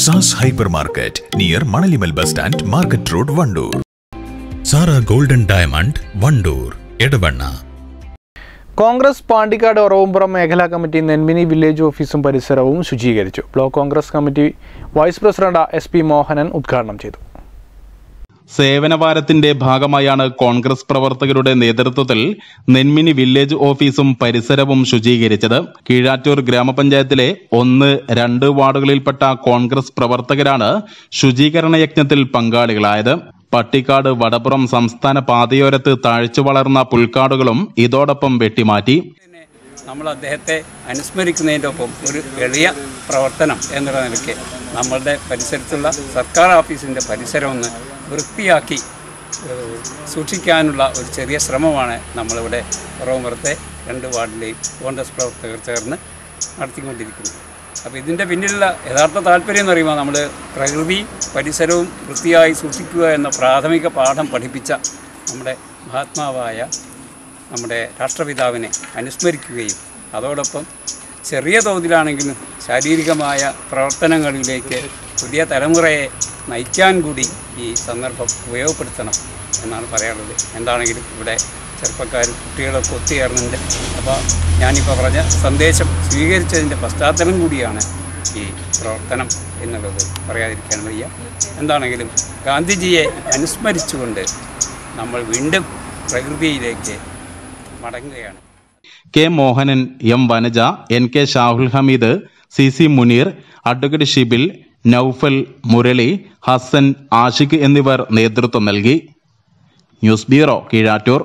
സാസ് hyper market near Manalimal bus stand market road Wandoor Sara golden diamond Wandoor Edavanna Congress Pandikkad Oravumpuram മേഖലാ committee Nenmini village ഓഫീസും പരിസരവും ശുചീകരിച്ചു block Congress committee vice president S P Mohanan ഉദ്ഘാടനം ചെയ്തു സേവനവാരത്തിന്റെ ഭാഗമായാണ് കോൺഗ്രസ് പ്രവർത്തകരുടെ നേതൃത്വത്തിൽ നെന്മിനി വില്ലേജ് ഓഫീസും പരിസരവും ശുചീകരിച്ചത് കീഴാറ്റൂർ ഗ്രാമപഞ്ചായത്തിലെ ഒന്ന് രണ്ട് വാർഡുകളിൽപ്പെട്ട കോൺഗ്രസ് പ്രവർത്തകരാണ് ശുചീകരണ യജ്ഞത്തിൽ പങ്കാളികളായത് പട്ടിക്കാട് വടപ്പുറം സംസ്ഥാന പാതയോരത്ത് താഴ്ച വളർന്ന പുൽക്കാടുകളും ഇതോടൊപ്പം വെട്ടിമാറ്റി നമ്മൾ അദ്ദേഹത്തെ അനുസ്മരിക്കുന്നതിൻ്റെ ഒപ്പം ഒരു എളിയ പ്രവർത്തനം എന്നുള്ള നിലയ്ക്ക് നമ്മളുടെ പരിസരത്തുള്ള സർക്കാർ ഓഫീസിൻ്റെ പരിസരം ഒന്ന് വൃത്തിയാക്കി ഏഹ്, സൂക്ഷിക്കാനുള്ള ഒരു ചെറിയ ശ്രമമാണ് നമ്മളിവിടെ റോമറത്തെ രണ്ട് വാർഡിലെയും കോൺഗ്രസ് പ്രവർത്തകർ ചേർന്ന് നടത്തിക്കൊണ്ടിരിക്കുന്നത് അപ്പോൾ ഇതിൻ്റെ പിന്നിലുള്ള യഥാർത്ഥ താല്പര്യം എന്ന് പറയുമ്പോൾ നമ്മൾ പ്രകൃതി പരിസരവും വൃത്തിയായി സൂക്ഷിക്കുക എന്ന പ്രാഥമിക പാഠം പഠിപ്പിച്ച നമ്മുടെ മഹാത്മാവായ നമ്മുടെ രാഷ്ട്രപിതാവിനെ അനുസ്മരിക്കുകയും അതോടൊപ്പം ചെറിയ തോതിലാണെങ്കിലും ശാരീരികമായ പ്രവർത്തനങ്ങളിലേക്ക് പുതിയ തലമുറയെ നയിക്കാൻ കൂടി ഈ സന്ദർഭം ഉപയോഗപ്പെടുത്തണം എന്നാണ് പറയാനുള്ളത് എന്താണെങ്കിലും ഇവിടെ ചെറുപ്പക്കാരും കുട്ടികളൊക്കെ ഒത്തുചേർന്നുണ്ട് അപ്പോൾ ഞാനിപ്പോൾ പറഞ്ഞ സന്ദേശം സ്വീകരിച്ചതിൻ്റെ പശ്ചാത്തലം കൂടിയാണ് ഈ പ്രവർത്തനം എന്നുള്ളത് പറയാതിരിക്കാൻ വയ്യ എന്താണെങ്കിലും ഗാന്ധിജിയെ അനുസ്മരിച്ചുകൊണ്ട് നമ്മൾ വീണ്ടും പ്രകൃതിയിലേക്ക് മടങ്ങുകയാണ് K Mohanan M Vanaja N K Shahul Hameed C C Muneer advocate Shibil Noufal Murali Hasan Ashiq എന്നിവർ നേതൃത്വം നൽകി news bureau Keezhattoor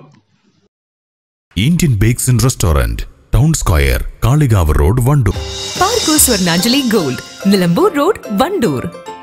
Indian bakes and restaurant town square Kalikavu road Wandoor പാർക്കോ സ്വർണാഞ്ജലി ഗോൾഡ് നിലമ്പൂർ റോഡ് വണ്ടൂർ